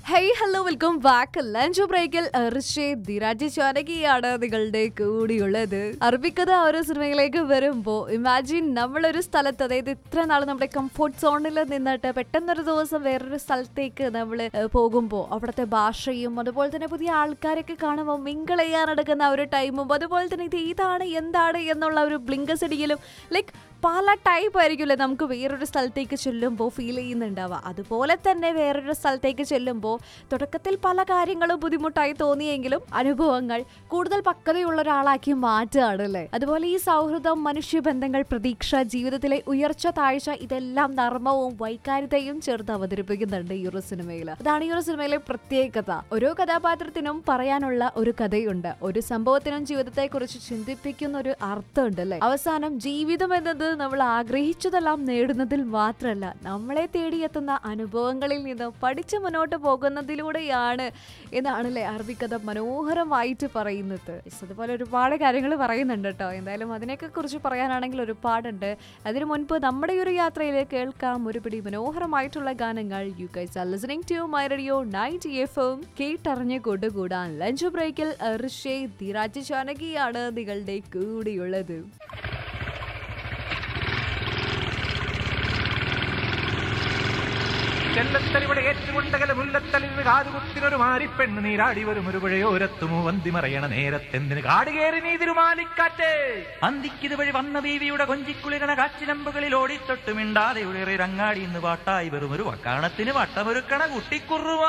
hey hello welcome back lunch ബ്രേക്കിൽ ഋഷേദ് ധിരാജ് ചാനകിയാണ് നിങ്ങളുടെ കൂടിയുള്ളത് അറബിക്കഥ ഓരോ സിനിമയിലേക്ക് വരുമ്പോ ഇമാജിൻ നമ്മളൊരു സ്ഥലത്ത് അതായത് ഇത്ര നാൾ നമ്മുടെ കംഫോർട്ട് സോണിൽ നിന്നിട്ട് പെട്ടെന്നൊരു ദിവസം വേറൊരു സ്ഥലത്തേക്ക് നമ്മൾ പോകുമ്പോൾ അവിടുത്തെ ഭാഷയും അതുപോലെ തന്നെ പുതിയ ആൾക്കാരൊക്കെ കാണുമ്പോൾ മിങ്കിൾ ചെയ്യാൻ നടക്കുന്ന ആ ഒരു ടൈമും അതുപോലെ തന്നെ ഇത് ഇതാണ് എന്താണ് എന്നുള്ള ഒരു ബ്ലിങ്കസ് അടിക്കലും ലൈക്ക് പല ടൈപ്പ് ആയിരിക്കുമല്ലേ നമുക്ക് വേറൊരു സ്ഥലത്തേക്ക് ചെല്ലുമ്പോൾ ഫീൽ ചെയ്യുന്നുണ്ടാവുക അതുപോലെ തന്നെ വേറൊരു സ്ഥലത്തേക്ക് ചെല്ലുമ്പോൾ തുടക്കത്തിൽ പല കാര്യങ്ങളും ബുദ്ധിമുട്ടായി തോന്നിയെങ്കിലും അനുഭവങ്ങൾ കൂടുതൽ പക്വതയുള്ള ഒരാളാക്കി മാറ്റുകയാണ് അല്ലേ അതുപോലെ ഈ സൗഹൃദം മനുഷ്യബന്ധങ്ങൾ പ്രതീക്ഷ ജീവിതത്തിലെ ഉയർച്ച താഴ്ച ഇതെല്ലാം നർമ്മവും വൈകാരികതയും ചേർത്ത് അവതരിപ്പിക്കുന്നുണ്ട് ഈ ഒരു സിനിമയിൽ അതാണ് ഈ ഒരു സിനിമയിലെ പ്രത്യേകത ഓരോ കഥാപാത്രത്തിനും പറയാനുള്ള ഒരു കഥയുണ്ട് ഒരു സംഭവത്തിനും ജീവിതത്തെ കുറിച്ച് ചിന്തിപ്പിക്കുന്ന ഒരു അർത്ഥമുണ്ട് അല്ലേ അവസാനം ജീവിതം എന്നത് നമ്മൾ ആഗ്രഹിച്ചതെല്ലാം നേടുന്നതിൽ മാത്രമല്ല നമ്മളെ തേടിയെത്തുന്ന അനുഭവങ്ങളിൽ നിന്ന് പഠിച്ച് മുന്നോട്ട് പോകുന്നതിലൂടെയാണ് എന്നാണല്ലേ അറബിക്കഥ മനോഹരമായിട്ട് പറയുന്നത് Yes, അതുപോലെ ഒരുപാട് കാര്യങ്ങൾ പറയുന്നുണ്ട് കേട്ടോ എന്തായാലും അതിനെയൊക്കെ കുറിച്ച് പറയാനാണെങ്കിൽ ഒരുപാടുണ്ട് അതിനു മുൻപ് നമ്മുടെ ഈ ഒരു യാത്രയിൽ കേൾക്കാം ഒരുപിടി മനോഹരമായിട്ടുള്ള ഗാനങ്ങൾ you guys are listening to my radio night F M കേട്ടറിഞ്ഞ് കൊണ്ടുകൂടാൻ ലഞ്ച് ബ്രേക്കിൽ ഋഷേ ധിരാജ് ജാനകിയാണ് നിങ്ങളുടെ കൂടിയുള്ളത് ചെല്ലത്തലിവിടെ ഏറ്റുകൊണ്ടകല മുല്ലത്തലിന് കാതുകുത്തിനൊരു മാരിപ്പെണ്ണ് നീരാടി വരും ഒരു പുഴയോരത്തുമു വന്തി മറയണ നേരത്തെന്തിന് കാടുകേറി നീ തിരുമാലിക്കാറ്റേ അന്തിക്കിത് വഴി വന്ന ബീവിയുടെ കൊഞ്ചിക്കുളിരണ കാച്ചിലമ്പുകളിൽ ഓടിത്തൊട്ട് മിണ്ടാതെ ഉയറി രങ്ങാടി ഇന്ന് പാട്ടായി വെറും ഒരു വക്കാണത്തിന് വട്ടമൊരുക്കണ കുട്ടിക്കുറുവ